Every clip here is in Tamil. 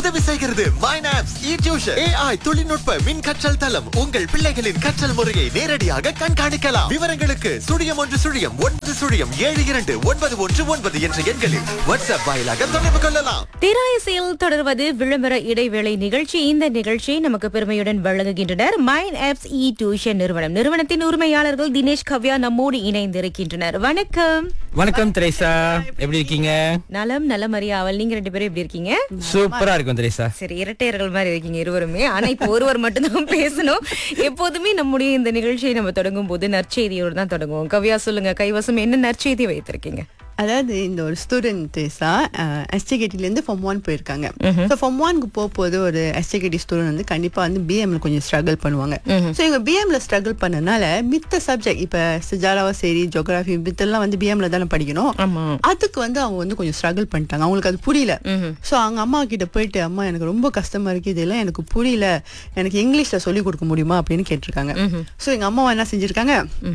உதவி செய்கிறது மைனாப்ஸ் இ டியூஷன் ஏஐ தொழில்நுட்ப மின் கற்றல் தளம் உங்கள் பிள்ளைகளின் கற்றல் முறையை நேரடியாக கண்காணிக்கலாம் விவரங்களுக்கு சுழியம் ஒன்று சுழியம் ஒன்று சுழியம் ஏழு இரண்டு ஒன்பது ஒன்று ஒன்பது என்ற எண்களில் வாட்ஸ்அப் வாயிலாக தொடர்பு கொள்ளலாம் திராயசில் தொடர்வது விளம்பர இடைவேளை நிகழ்ச்சி இந்த நிகழ்ச்சி நமக்கு பெருமையுடன் வழங்குகின்றனர் மைன் ஆப்ஸ் இ டியூஷன் நிறுவனம் நிறுவனத்தின் உரிமையாளர்கள் தினேஷ் கவ்யா நம்மோடு இணைந்திருக்கின்றனர் வணக்கம் வணக்கம் திரேசா எப்படி இருக்கீங்க நலம் நலம் அறியாவல் நீங்க ரெண்டு பேரும் எப்படி இருக்கீங்க சூப்பரா இருக்கும் திரேசா சரி இரட்டையர்கள் மாதிரி இருக்கீங்க இருவருமே ஆனா இப்போ ஒருவர் மட்டும்தான் பேசணும் எப்போதுமே நம்முடைய இந்த நிகழ்ச்சியை நம்ம தொடங்கும் போது நற்செய்தியோடு தான் தொடங்குவோம் கவ்யா சொல்லுங்க கைவசம் என்ன நற்செய்தி வைத்திருக்கீங்க அதாவது இந்த ஒரு ஸ்டூடெண்ட் தேசா எஸ்டிகேட்டிலேருந்து ஃபார்ம் ஒன் போயிருக்காங்க ஸோ ஃபார்ம் ஒன்க்கு போகும்போது ஒரு எஸ்டிகேட்டி ஸ்டூடெண்ட் வந்து கண்டிப்பாக வந்து பிஎம்ல கொஞ்சம் ஸ்ட்ரகிள் பண்ணுவாங்க ஸோ இவங்க பிஎம்ல ஸ்ட்ரகிள் பண்ணனால மித்த சப்ஜெக்ட் இப்போ சிஜாராவா சரி ஜோகிராஃபி மித்தெல்லாம் வந்து பிஎம்ல தானே படிக்கணும் ஆமா அதுக்கு வந்து அவங்க வந்து கொஞ்சம் ஸ்ட்ரகிள் பண்ணிட்டாங்க அவங்களுக்கு அது புரியல ஸோ அவங்க அம்மா கிட்ட போயிட்டு அம்மா எனக்கு ரொம்ப கஷ்டமா இருக்கு இதெல்லாம் எனக்கு புரியல எனக்கு இங்கிலீஷ்ல சொல்லி கொடுக்க முடியுமா அப்படின்னு கேட்டிருக்காங்க ஸோ எங்க அம்மா என்ன செஞ்சிருக்காங்க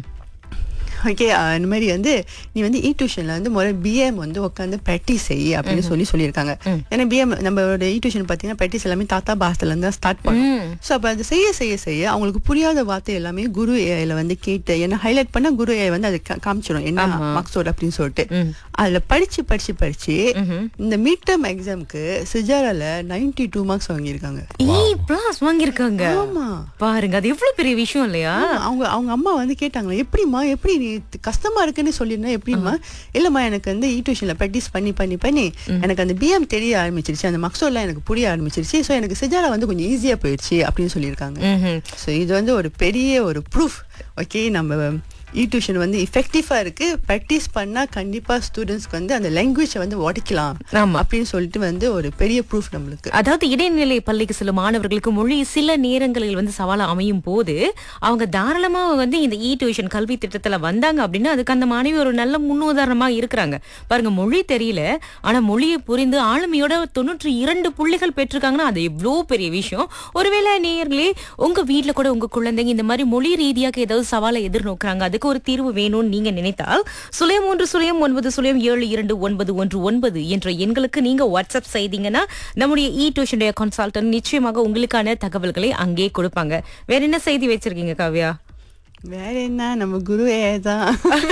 ஓகே இந்த மாதிரி வந்து நீ வந்து இ டியூஷன்ல வந்து முதல்ல பிஎம் வந்து உட்காந்து ப்ராக்டிஸ் செய் அப்படின்னு சொல்லி சொல்லியிருக்காங்க ஏன்னா பிஎம் நம்மளோட இ டியூஷன் பார்த்தீங்கன்னா ப்ராக்டிஸ் எல்லாமே தாத்தா பாஸ்ல இருந்து தான் ஸ்டார்ட் பண்ணும் ஸோ அப்போ அது செய்ய செய்ய செய்ய அவங்களுக்கு புரியாத வார்த்தை எல்லாமே குரு ஏஐல வந்து கேட்டு ஏன்னா ஹைலைட் பண்ணா குரு ஏஐ வந்து அது கா- காமிச்சிடும் என்ன மார்க்ஸோட அப்படின்னு சொல்லிட்டு அதுல படிச்சு படிச்சு படிச்சு இந்த மிட் டேர்ம் எக்ஸாம்க்கு சிஜாரால 92 டூ மார்க்ஸ் வாங்கியிருக்காங்க இ பிளஸ் வாங்கியிருக்காங்க ஆமா பாருங்க அது எவ்வளவு பெரிய விஷயம் இல்லையா ஆமா, அவங்க அவங்க அம்மா வந்து கேட்டாங்களா எப்படிம்மா எப்படி நீ தி- கஷ்டமா இருக்குன்னு சொல்லிருந்தா எப்படிம்மா இல்லம்மா எனக்கு வந்து இ டியூஷன்ல ப்ராக்டிஸ் பண்ணி பண்ணி பண்ணி எனக்கு அந்த பிஎம் தெரிய ஆரம்பிச்சிருச்சு அந்த மக்சோல்லாம் எனக்கு புரிய ஆரம்பிச்சிருச்சு ஸோ எனக்கு சிஜாரா வந்து கொஞ்சம் ஈஸியா போயிடுச்சு அப்படின்னு சொல்லியிருக்காங்க ம்ஹும். ஸோ இது வந்து ஒரு பெரிய ஒரு ப்ரூஃப் ஓகே நம்ம இ டியூஷன் வந்து இஃபெக்டிவா இருக்கு ப்ராக்டிஸ் பண்ணா கண்டிப்பா ஸ்டூடெண்ட்ஸ்க்கு வந்து அந்த லாங்குவேஜை வந்து உடைக்கலாம் ஆமா. அப்படின்னு சொல்லிட்டு வந்து ஒரு பெரிய ப்ரூஃப் நம்மளுக்கு அதாவது இடைநிலை பள்ளிக்கு செல்லும் மாணவர்களுக்கு மொழி சில நேரங்களில் வந்து சவாலா அமையும் போது அவங்க தாராளமா வந்து இந்த இ டியூஷன் கல்வி திட்டத்துல வந்தாங்க அப்படின்னா அதுக்கு அந்த மாணவி ஒரு நல்ல முன்னுதாரணமா இருக்கிறாங்க பாருங்க மொழி தெரியல ஆனா மொழியை புரிந்து ஆளுமையோட தொண்ணூற்றி இரண்டு புள்ளிகள் பெற்றிருக்காங்கன்னா அது எவ்வளோ பெரிய விஷயம் ஒருவேளை நேயர்களே உங்க வீட்ல கூட உங்க குழந்தைங்க இந்த மாதிரி மொழி ரீதியாக ஏதாவது சவாலை எதிர்நோக்குறாங்க அதுக்கு ஒரு தீர்வு வேணும்னு நீங்க நினைத்தால் சுழியம் ஒன்று சுழியம் ஒன்பது சுழியம் ஏழு இரண்டு ஒன்பது ஒன்று ஒன்பது என்ற எண்களுக்கு நீங்க வாட்ஸ்அப் செய்தீங்கன்னா நம்முடைய இ டியூஷனுடைய கன்சல்டன்ட் நிச்சயமாக உங்களுக்கான தகவல்களை அங்கே கொடுப்பாங்க வேற என்ன செய்தி வச்சிருக்கீங்க காவ்யா வேற என்ன நம்ம குரு ஏ தான்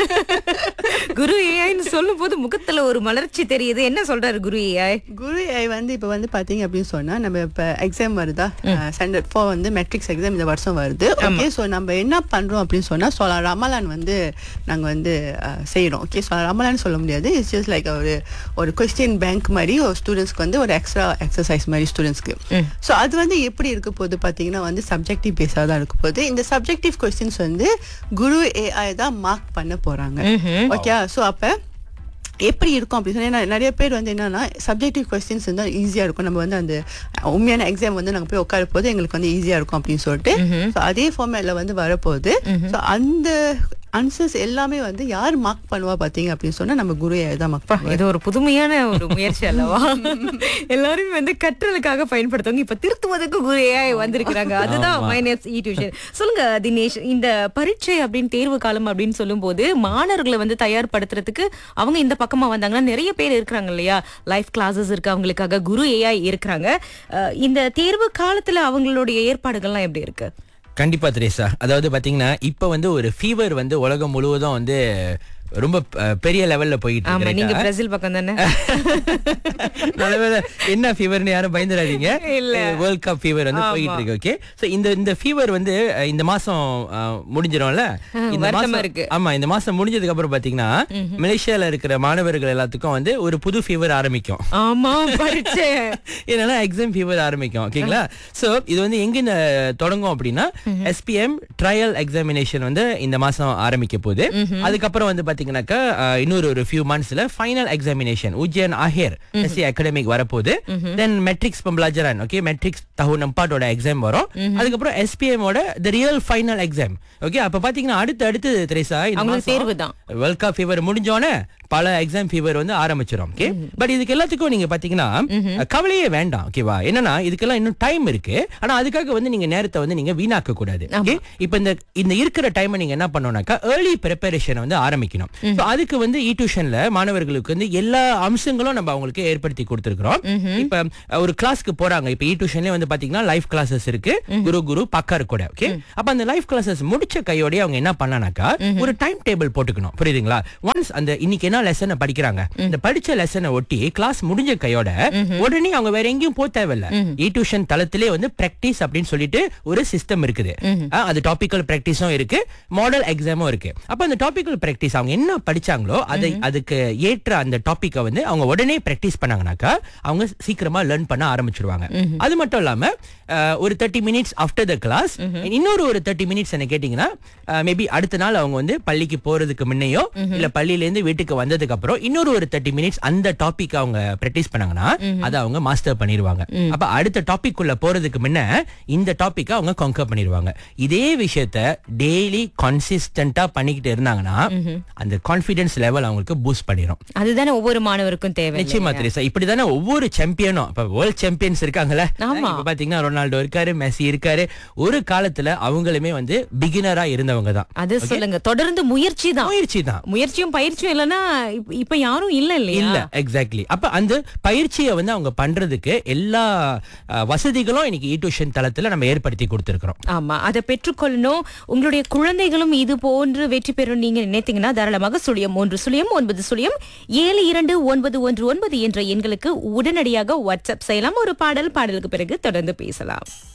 குரு ஏஐன்னு சொல்லும் போது முகத்துல ஒரு மலர்ச்சி தெரியுது என்ன சொல்றாரு குரு ஏஐ குரு ஏஐ வந்து இப்போ வந்து பாத்தீங்க அப்படின்னு சொன்னா நம்ம இப்போ எக்ஸாம் வருதா ஸ்டாண்டர்ட் ஃபோர் வந்து மெட்ரிக்ஸ் எக்ஸாம் இந்த வருஷம் வருது ஓகே ஸோ நம்ம என்ன பண்றோம் அப்படின்னு சொன்னா சோலா ரமலான் வந்து நாங்க வந்து அஹ், செய்றோம் ஓகே சோலா ரமலான் சொல்ல முடியாது இட்ஸ் ஜஸ்ட் லைக் ஒரு ஒரு கொஸ்டின் பேங்க் மாதிரி ஒரு ஸ்டூடெண்ட்ஸ்க்கு வந்து ஒரு எக்ஸ்ட்ரா எக்ஸசைஸ் மாதிரி ஸ்டூடெண்ட்ஸ்க்கு ஸோ அது வந்து எப்படி இருக்க போகுது பார்த்தீங்கன்னா வந்து சப்ஜெக்டிவ் பேஸாக தான் இருக்க போகுது இந்த சப்ஜெக்டிவ் கொஸ்டின்ஸ் வந்து குரு ஏஐ தான் மார்க் பண்ண போறாங்க ஓகே ஸோ அப்போ எப்படி இருக்கும் அப்படின்னு சொன்னா ஏன்னா நிறைய பேர் வந்து என்னன்னா சப்ஜெக்டிவ் கொஸ்டின்ஸ் இருந்தால் ஈஸியாக இருக்கும் நம்ம வந்து அந்த உண்மையான எக்ஸாம் வந்து நாங்கள் போய் உட்கார போது எங்களுக்கு வந்து ஈஸியாக இருக்கும் அப்படின்னு சொல்லிட்டு ஸோ அதே ஃபார்மேட்ல வந்து வரப்போகுது ஸோ அந்த ஆன்சர்ஸ் எல்லாமே வந்து யார் மார்க் பண்ணுவா பார்த்தீங்க அப்படின்னு சொன்னா நம்ம குரு ஏஐ தான் மார்க் பண்ணுவா இது ஒரு புதுமையான ஒரு முயற்சி அல்லவா எல்லாருமே வந்து கற்றலுக்காக பயன்படுத்துவாங்க இப்ப திருத்துவதற்கு குரு ஏஐ வந்திருக்கிறாங்க அதுதான் மைனஸ் இ டியூஷன் சொல்லுங்க தினேஷ் இந்த பரீட்சை அப்படின்னு தேர்வு காலம் அப்படின்னு சொல்லும்போது மாணவர்களை வந்து தயார்படுத்துறதுக்கு அவங்க இந்த பக்கமா வந்தாங்கன்னா நிறைய பேர் இருக்கிறாங்க இல்லையா லைஃப் கிளாஸஸ் இருக்கு அவங்களுக்காக குரு ஏஐ இருக்கிறாங்க அஹ் இந்த தேர்வு காலத்துல அவங்களுடைய ஏற்பாடுகள்லாம் எப்படி இருக்கு கண்டிப்பா திரேசா அதாவது பாத்தீங்கன்னா இப்ப வந்து ஒரு ஃபீவர் வந்து உலகம் முழுவதும் வந்து ரொம்ப அஹ், பெரிய லெவல்ல போயிட்டு ஆமா இருக்கு நீங்க right-ஆ? பிரேசில் பக்கம் தானே நல்லவேளை என்ன ஃபீவர்னு யாரும் பயந்துடாதீங்க இல்ல. வேர்ல்ட் கப் ஃபீவர் வந்து ஆமா. போயிட்டு இருக்கு ஓகே சோ இந்த இந்த ஃபீவர் வந்து அஹ், இந்த மாசம் அஹ், முடிஞ்சிரும்ல இந்த வருத்தமா மாசம் இருக்கு. ஆமா இந்த மாசம் முடிஞ்சதுக்கு அப்புறம் பாத்தீங்கன்னா மலேசியால இருக்கிற மாணவர்கள் எல்லாத்துக்கும் வந்து ஒரு புது ஃபீவர் ஆரம்பிக்கும் ஆமா பரீட்சை என்னன்னா எக்ஸாம் ஃபீவர் ஆரம்பிக்கும் ஓகேங்களா சோ இது வந்து எங்க இந்த தொடங்கும் அப்படின்னா எஸ்பிஎம் ட்ரையல் எக்ஸாமினேஷன் வந்து இந்த மாசம் ஆரம்பிக்க போகுது அதுக்கப்புறம் வந்து பாத்தீங்கன்னாக்கா அஹ், இன்னொரு ஒரு ஃபியூ மந்த்ஸ்ல ஃபைனல் எக்ஸாமினேஷன் உஜ்ஜயன் ஆஹேர் எஸ்சி அகாடமிக் வரப்போகுது தென் மெட்ரிக்ஸ் பம்பலாஜரான் ஓகே மெட்ரிக்ஸ் தஹு நம்பாட்டோட எக்ஸாம் வரும் அதுக்கப்புறம் எஸ்பிஎம் ஓட the real final exam okay அப்ப பாத்தீங்கன்னா அடுத்து அடுத்து திரேசா அவங்களுக்கு தேர்வு தான் வேர்ல்ட் கப் ஃபீவர் முடிஞ்சோடனே பல எக்ஸாம் ஃபீவர் வந்து ஆரம்பிச்சிடும் ஓகே பட் இதுக்கு எல்லாத்துக்கும் நீங்க பாத்தீங்கன்னா கவலையே வேண்டாம் ஓகேவா என்னன்னா இதுக்கெல்லாம் இன்னும் டைம் இருக்கு ஆனா அதுக்காக வந்து நீங்க நேரத்தை வந்து நீங்க வீணாக்க கூடாது ஓகே இப்போ இந்த இந்த இருக்கிற டைமை நீங்க என்ன பண்ணணும்னாக்கா ஏர்லி ப்ரிப்பரேஷன் வந்து ஆரம்பிக்கணும் So அதுக்கு வந்து இ டியூஷன்ல மாணவர்களுக்கு வந்து எல்லா அம்சங்களும் நம்ம அவங்களுக்கு ஏற்படுத்தி கொடுத்துருக்கோம் இப்ப அஹ், ஒரு கிளாஸ்க்கு போறாங்க இப்ப இ டியூஷன்ல வந்து பாத்தீங்கன்னா லைவ் கிளாஸஸ் இருக்கு குரு குரு பக்காரு கூட ஓகே அப்ப அந்த லைவ் கிளாஸஸ் முடிச்ச கையோடய அவங்க என்ன பண்ணானாக்கா ஒரு டைம் டேபிள் போட்டுக்கணும் புரியுதுங்களா ஒன்ஸ் அந்த இன்னைக்கு என்ன லெசனை படிக்கிறாங்க இந்த படிச்ச லெசனை ஒட்டி கிளாஸ் முடிஞ்ச கையோட உடனே அவங்க வேற எங்கேயும் போக தேவையில்ல இ டியூஷன் தளத்திலே வந்து பிராக்டிஸ் அப்படின்னு சொல்லிட்டு ஒரு சிஸ்டம் இருக்குது அஹ், அது டாபிக்கல் பிராக்டிஸும் இருக்கு மாடல் எக்ஸாமும் இருக்கு அப்ப அந்த டாபிக்கல் பிராக்டிஸ் அவங்க என்ன படிச்சாங்களோ அதை அதுக்கு ஏற்ற அந்த டாபிக்கை வந்து அவங்க உடனே பிராக்டிஸ் பண்ணாங்கனாக்கா அவங்க சீக்கிரமா லேர்ன் பண்ண ஆரம்பிச்சிருவாங்க அது மட்டும் இல்லாம அஹ், ஒரு thirty minutes after the class இன்னொரு ஒரு தேர்ட்டி மினிட்ஸ் என்ன கேட்டீங்கன்னா மேபி அடுத்த நாள் அவங்க வந்து பள்ளிக்கு போறதுக்கு முன்னையோ இல்ல பள்ளியில இருந்து வீட்டுக்கு வந்ததுக்கு அப்புறம் இன்னொரு ஒரு தேர்ட்டி மினிட்ஸ் அந்த டாபிக் அவங்க பிராக்டிஸ் பண்ணாங்கன்னா அதை அவங்க மாஸ்டர் பண்ணிடுவாங்க அப்ப அடுத்த டாபிக் உள்ள போறதுக்கு முன்ன இந்த டாபிக் அவங்க கான்கர் பண்ணிடுவாங்க இதே விஷயத்த டெய்லி கன்சிஸ்டன்டா பண்ணிக்கிட்டு இருந்தாங்கன்னா அந்த கான்பிடன்ஸ் லெவல் அவங்களுக்கு பூஸ்ட் பண்ணிடும் அதுதானே ஒவ்வொரு மாணவருக்கும் தேவை நிச்சயமா தெரியுசா இப்படிதானே ஒவ்வொரு சாம்பியனும் இப்ப வேர்ல்ட் சாம்பியன்ஸ் இருக்காங்கல்ல ஆமா. இப்ப பாத்தீங்கன்னா ரொனால்டோ இருக்காரு மெஸ்ஸி இருக்காரு ஒரு காலத்துல அவங்களுமே வந்து பிகினரா இருந்தவங்க தான் அது சொல்லுங்க தொடர்ந்து முயற்சி தான் முயற்சி தான் முயற்சியும் பயிற்சியும் இல்லைன்னா இப்ப- இப்ப யாரும் இல்ல இல்ல இல்லையா எக்ஸாக்ட்லி அப்ப அந்த பயிற்சியை வந்து அவங்க பண்றதுக்கு எல்லா அஹ், வசதிகளும் இன்னைக்கு இ டியூஷன் தளத்துல நம்ம ஏற்படுத்தி கொடுத்திருக்கிறோம் ஆமா அதை பெற்றுக்கொள்ளணும் உங்களுடைய குழந்தைகளும் இது போன்று வெற்றி பெறும் நீங்க நினைத்தீங்கன்னா தாராளமாக சுழியம் ஒன்று சுழியம் ஒன்பது சுழியம் ஏழு இரண்டு ஒன்பது ஒன்று ஒன்பது என்ற எண்களுக்கு உடனடியாக வாட்ஸ்அப் செய்யலாம் ஒரு பாடல் பாடலுக்கு பிறகு தொடர்ந்து பேசலாம்